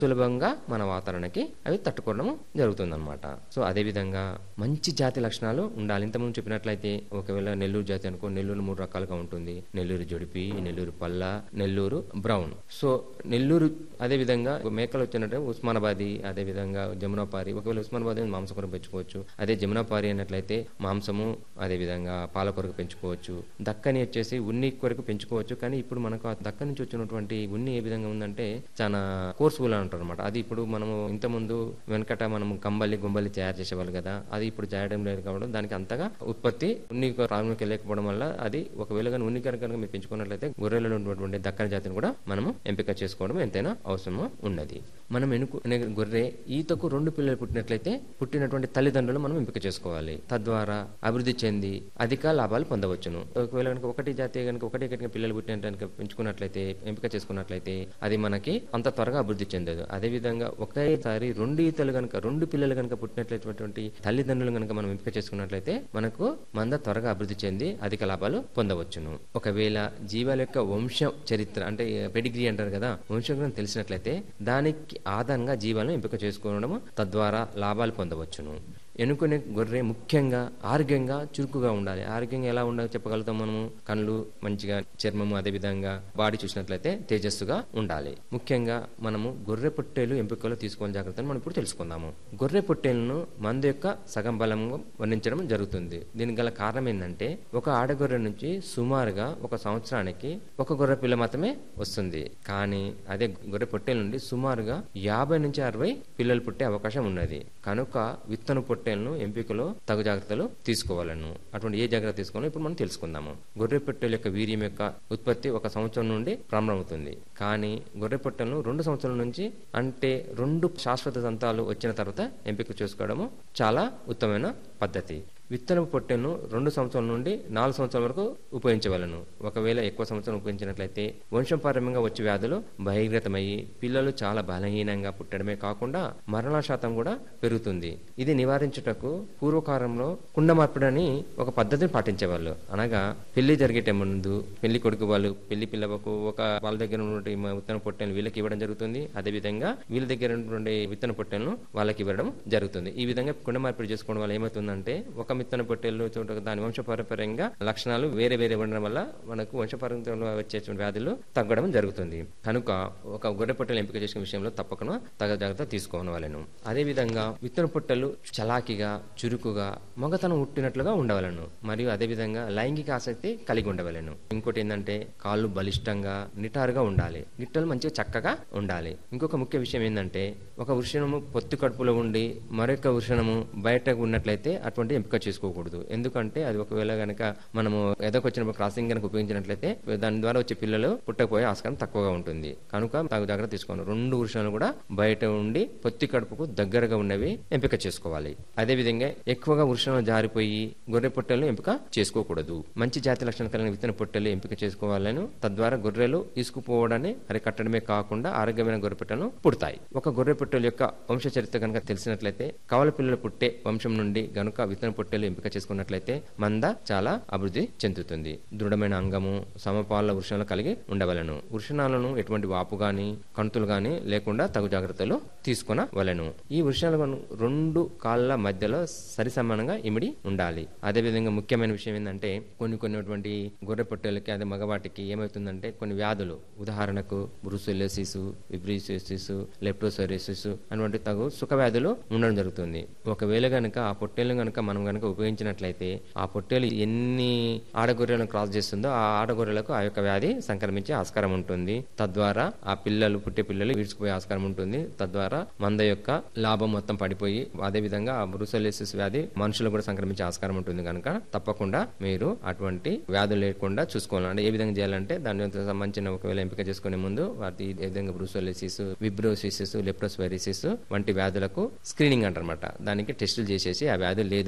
సులభంగా మన వాతావరణానికి అవి తట్టుకోవడం జరుగుతుందన్నమాట సో అదే విధంగా మంచి జాతి లక్షణాలు ఉండాలి ఇంతకుముందు చెప్పినట్లయితే ఒకవేళ నెల్లూరు జాతి అనుకో నెల్లూరు మూడు రకాలుగా ఉంటుంది నెల్లూరు జొడిపి నెల్లూరు పల్ల నెల్లూరు బ్రౌన్ సో నెల్లూరు అదే విధంగా మేకలు వచ్చినట్టే ఉస్మానాబాది అదే విధంగా జమునాపారి ఒకవేళ ఉస్మానాబాద్ మాంసం కొరకు పెంచుకోవచ్చు అదే జమునాపారి అన్నట్లయితే మాంసము అదే విధంగా పాల కొరకు పెంచుకోవచ్చు దక్కని వచ్చేసి ఉన్ని కొరకు పెంచుకోవచ్చు కానీ ఇప్పుడు మనకు ఆ దక్క నుంచి వచ్చినటువంటి ఉన్ని ఏ విధంగా ఉందంటే చాలా కోర్సుఫుల్ అంటారు అనమాట అది ఇప్పుడు మనము ఇంతకుముందు వెనకట మనము కంబలి గుంబలి తయారు చేసేవాళ్ళు కదా అది ఇప్పుడు చేయడం లేదు కాబట్టి దానికి అంతగా ఉత్పత్తి ఉన్ని ప్రారంభంకి వెళ్ళకపోవడం వల్ల అది ఒకవేళ కానీ ఉన్ని కనుక కనుక మీరు పెంచుకున్నట్లయితే గొర్రెలలో ఉన్నటువంటి దక్కన జాతిని కూడా మనము ఎంపిక చేసుకోవడం ఎంతైనా అవసరము ఉన్నది మనం ఎన్నుకునే గొర్రె ఈతకు రెండు పిల్లలు పుట్టినట్లయితే పుట్టినటువంటి తల్లిదండ్రులు మనం ఎంపిక చేసుకోవాలి తద్వారా అభివృద్ధి చెంది అధిక లాభాలు పొందవచ్చును ఒకవేళ కనుక ఒకటి జాతి కనుక ఒకటి కనుక పిల్లలు పుట్టిన కనుక పెంచుకున్నట్లయితే ఎంపిక చేసుకున్నట్లయితే అది మనకి అంత త్వరగా అభివృద్ధి చెందదు అదే విధంగా ఒకేసారి రెండు ఈతలు కనుక రెండు పిల్లలు కనుక పుట్టినట్లయినటువంటి తల్లిదండ్రులు కనుక మనం ఎంపిక చేసుకున్నట్లయితే మనకు మంద త్వరగా అభివృద్ధి చెంది అధిక లాభాలు పొందవచ్చును ఒకవేళ జీవాల యొక్క వంశ చరిత్ర అంటే పెడిగ్రీ అంటారు కదా వంశం తెలిసినట్లయితే దానికి ఆధారంగా జీవాలను ఎంపిక చేసుకోవడం తద్వారా లాభాలు పొందవచ్చును ఎన్నుకునే గొర్రె ముఖ్యంగా ఆరోగ్యంగా చురుకుగా ఉండాలి ఆరోగ్యంగా ఎలా ఉండాలో చెప్పగలుగుతాం మనము కళ్ళు మంచిగా చర్మము అదే విధంగా బాడీ చూసినట్లయితే తేజస్సుగా ఉండాలి ముఖ్యంగా మనము గొర్రె పొట్టేలు ఎంపికలో తీసుకోవాలని జాగ్రత్తలు మనం ఇప్పుడు తెలుసుకుందాము గొర్రె పొట్టేలను మందు యొక్క సగం బలంగా వర్ణించడం జరుగుతుంది దీనికి గల కారణం ఏంటంటే ఒక ఆడగొర్రె నుంచి సుమారుగా ఒక సంవత్సరానికి ఒక గొర్రె పిల్ల మాత్రమే వస్తుంది కానీ అదే గొర్రె పొట్టేల నుండి సుమారుగా యాభై నుంచి అరవై పిల్లలు పుట్టే అవకాశం ఉన్నది కనుక విత్తన పొట్టేలను ఎంపికలో తగు జాగ్రత్తలు తీసుకోవాలను అటువంటి ఏ జాగ్రత్త తీసుకోవాలో ఇప్పుడు మనం తెలుసుకుందాము గొర్రె పొట్టేల యొక్క వీర్యం యొక్క ఉత్పత్తి ఒక సంవత్సరం నుండి ప్రారంభమవుతుంది కానీ గొర్రె పొట్టెలను రెండు సంవత్సరాల నుంచి అంటే రెండు శాశ్వత దంతాలు వచ్చిన తర్వాత ఎంపిక చేసుకోవడము చాలా ఉత్తమమైన పద్ధతి విత్తనపు పొట్టెను రెండు సంవత్సరాల నుండి నాలుగు సంవత్సరాల వరకు ఉపయోగించవలను ఒకవేళ ఎక్కువ సంవత్సరం ఉపయోగించినట్లయితే వంశపారంభంగా వచ్చే వ్యాధులు బహిర్గతమయ్యి పిల్లలు చాలా బలహీనంగా పుట్టడమే కాకుండా మరణ శాతం కూడా పెరుగుతుంది ఇది నివారించుటకు పూర్వకాలంలో కుండ మార్పిడని ఒక పద్ధతిని పాటించేవాళ్ళు అనగా పెళ్లి జరిగేట ముందు పెళ్లి కొడుకు వాళ్ళు పెళ్లి పిల్లలకు ఒక వాళ్ళ దగ్గర ఉన్నటువంటి విత్తన పొట్టెలను వీళ్ళకి ఇవ్వడం జరుగుతుంది అదే విధంగా వీళ్ళ దగ్గర ఉన్నటువంటి విత్తన పొట్టెలను వాళ్ళకి ఇవ్వడం జరుగుతుంది ఈ విధంగా కుండ మార్పిడి చేసుకోవడం వల్ల ఏమవుతుందంటే ఒక విత్తన పొట్టెలు చోట దాని వంశపారంపర్యంగా లక్షణాలు వేరే వేరే ఉండడం వల్ల మనకు వంశపారంపర్యంగా వచ్చే వ్యాధులు తగ్గడం జరుగుతుంది కనుక ఒక గొర్రె పొట్టెలు ఎంపిక చేసిన విషయంలో తప్పకుండా తగ జాగ్రత్త తీసుకోవడం వాళ్ళను అదే విధంగా విత్తన పొట్టెలు చలాకిగా చురుకుగా మగతనం ఉట్టినట్లుగా ఉండవలను మరియు అదే విధంగా లైంగిక ఆసక్తి కలిగి ఉండవలను ఇంకోటి ఏంటంటే కాళ్ళు బలిష్టంగా నిటారుగా ఉండాలి గిట్టలు మంచిగా చక్కగా ఉండాలి ఇంకొక ముఖ్య విషయం ఏంటంటే ఒక వృషణము పొత్తు కడుపులో ఉండి మరొక వృషణము బయటకు ఉన్నట్లయితే అటువంటి ఎంపిక చేసుకోకూడదు ఎందుకంటే అది ఒకవేళ గనక మనము ఎదకొచ్చినప్పుడు క్రాసింగ్ కనుక ఉపయోగించినట్లయితే దాని ద్వారా వచ్చే పిల్లలు పుట్టకపోయే ఆస్కారం తక్కువగా ఉంటుంది కనుక తగు జాగ్రత్త తీసుకోవాలి రెండు వృషాలు కూడా బయట ఉండి పొత్తి కడుపుకు దగ్గరగా ఉన్నవి ఎంపిక చేసుకోవాలి అదే విధంగా ఎక్కువగా వృషాలు జారిపోయి గొర్రె పొట్టెలను ఎంపిక చేసుకోకూడదు మంచి జాతి లక్షణాలు కలిగిన విత్తన పొట్టెలు ఎంపిక చేసుకోవాలను తద్వారా గొర్రెలు తీసుకుపోవడాన్ని అరికట్టడమే కాకుండా ఆరోగ్యమైన గొర్రె పొట్టెలను పుడతాయి ఒక గొర్రె పొట్టెల యొక్క వంశ చరిత్ర కనుక తెలిసినట్లయితే కవల పిల్లలు పుట్టే వంశం నుండి గనుక విత్తన పొట్టెలు ఎంపిక చేసుకున్నట్లయితే మంద చాలా అభివృద్ధి చెందుతుంది దృఢమైన అంగము సమపాల వృషణాలు కలిగి ఉండవలను వృషణాలను ఎటువంటి వాపు గాని కంతులు గాని లేకుండా తగు జాగ్రత్తలు తీసుకునవలను ఈ వృషణాలను రెండు కాళ్ళ మధ్యలో సరి సమానంగా ఇమిడి ఉండాలి అదే విధంగా ముఖ్యమైన విషయం ఏంటంటే కొన్ని కొన్ని గొర్రె పొట్టెలకి అదే మగవాటికి ఏమవుతుందంటే కొన్ని వ్యాధులు ఉదాహరణకు బ్రూసెలోసిస్ విబ్రిసిస్ లెప్టోసోరిసిస్ అటువంటి తగు సుఖ వ్యాధులు ఉండడం జరుగుతుంది ఒకవేళ గనక ఆ పొట్టేలు గనక మనం గనక ఉపయోగించినట్లయితే ఆ పొట్టేలు ఎన్ని ఆడగొర్రెలను క్రాస్ చేస్తుందో ఆ ఆడగొర్రెలకు ఆ యొక్క వ్యాధి సంక్రమించే ఆస్కారం ఉంటుంది తద్వారా ఆ పిల్లలు పుట్టే పిల్లలు విడిచిపోయే ఆస్కారం ఉంటుంది తద్వారా మంద యొక్క లాభం మొత్తం పడిపోయి అదే విధంగా ఆ బ్రూసెలోసిస్ వ్యాధి మనుషులు కూడా సంక్రమించే ఆస్కారం ఉంటుంది కనుక తప్పకుండా మీరు అటువంటి వ్యాధులు లేకుండా చూసుకోవాలి అంటే ఏ విధంగా చేయాలంటే దాని సంబంధించిన ఒకవేళ ఎంపిక చేసుకునే ముందు వాటి ఏ విధంగా బ్రూసోలిసిస్ విబ్రోసిస్ లెప్టోస్వైరిసిస్ వంటి వ్యాధులకు స్క్రీనింగ్ అంటారన్నమాట దానికి టెస్టులు చేసేసి ఆ వ్యాధులు లేదని నిర్ధారించుకుని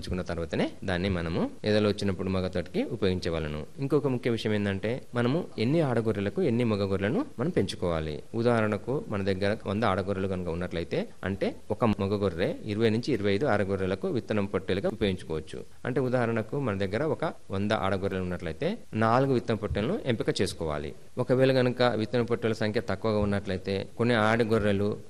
గమనించుకున్న తర్వాతనే దాన్ని మనము ఎదలు వచ్చినప్పుడు మగ తోటికి ఉపయోగించవలను ఇంకొక ముఖ్య విషయం ఏంటంటే మనము ఎన్ని ఆడగొర్రెలకు ఎన్ని మగ గొర్రెలను మనం పెంచుకోవాలి ఉదాహరణకు మన దగ్గర వంద ఆడగొర్రెలు కనుక ఉన్నట్లయితే అంటే ఒక మగ గొర్రె ఇరవై నుంచి ఇరవై ఐదు ఆడగొర్రెలకు విత్తనం పొట్టెలుగా ఉపయోగించుకోవచ్చు అంటే ఉదాహరణకు మన దగ్గర ఒక వంద ఆడగొర్రెలు ఉన్నట్లయితే నాలుగు విత్తన పొట్టెలను ఎంపిక చేసుకోవాలి ఒకవేళ కనుక విత్తన పొట్టెల సంఖ్య తక్కువగా ఉన్నట్లయితే కొన్ని ఆడగొర్రెలు